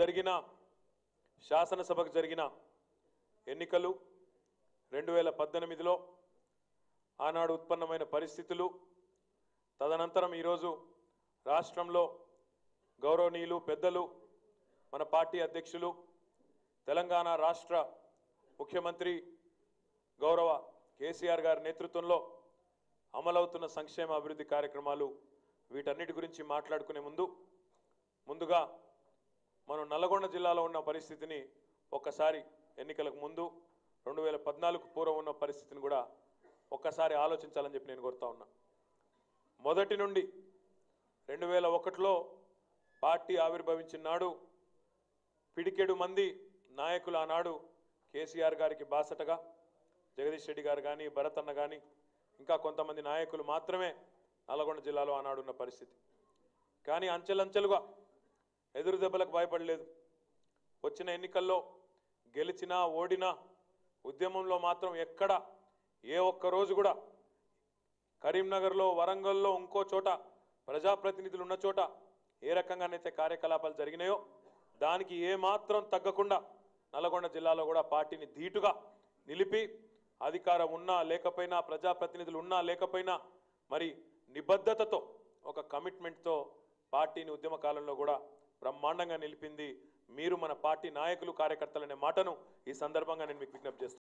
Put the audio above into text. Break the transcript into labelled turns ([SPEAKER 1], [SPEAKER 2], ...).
[SPEAKER 1] జరిగిన శాసనసభకు జరిగిన ఎన్నికలు రెండు వేల పద్దెనిమిదిలో ఆనాడు ఉత్పన్నమైన పరిస్థితులు తదనంతరం ఈరోజు రాష్ట్రంలో గౌరవనీయులు పెద్దలు మన పార్టీ అధ్యక్షులు తెలంగాణ రాష్ట్ర ముఖ్యమంత్రి గౌరవ కేసీఆర్ గారి నేతృత్వంలో అమలవుతున్న సంక్షేమ అభివృద్ధి కార్యక్రమాలు వీటన్నిటి గురించి మాట్లాడుకునే ముందు ముందుగా మనం నల్లగొండ జిల్లాలో ఉన్న పరిస్థితిని ఒక్కసారి ఎన్నికలకు ముందు రెండు వేల పద్నాలుగు పూర్వం ఉన్న పరిస్థితిని కూడా ఒక్కసారి ఆలోచించాలని చెప్పి నేను కోరుతా ఉన్నా మొదటి నుండి రెండు వేల ఒకటిలో పార్టీ ఆవిర్భవించిన నాడు పిడికెడు మంది నాయకులు ఆనాడు కేసీఆర్ గారికి బాసటగా జగదీష్ రెడ్డి గారు కానీ భరత్ అన్న కానీ ఇంకా కొంతమంది నాయకులు మాత్రమే నల్గొండ జిల్లాలో ఆనాడు ఉన్న పరిస్థితి కానీ అంచెలంచెలుగా ఎదురు దెబ్బలకు భయపడలేదు వచ్చిన ఎన్నికల్లో గెలిచినా ఓడినా ఉద్యమంలో మాత్రం ఎక్కడ ఏ ఒక్క రోజు కూడా కరీంనగర్లో వరంగల్లో ఇంకో చోట ప్రజాప్రతినిధులు ఉన్న చోట ఏ రకంగానైతే కార్యకలాపాలు జరిగినాయో దానికి ఏ మాత్రం తగ్గకుండా నల్గొండ జిల్లాలో కూడా పార్టీని ధీటుగా నిలిపి అధికారం ఉన్నా లేకపోయినా ప్రజాప్రతినిధులు ఉన్నా లేకపోయినా మరి నిబద్ధతతో ఒక కమిట్మెంట్తో పార్టీని ఉద్యమ కాలంలో కూడా బ్రహ్మాండంగా నిలిపింది మీరు మన పార్టీ నాయకులు కార్యకర్తలనే మాటను ఈ సందర్భంగా నేను మీకు విజ్ఞప్తి చేస్తున్నాను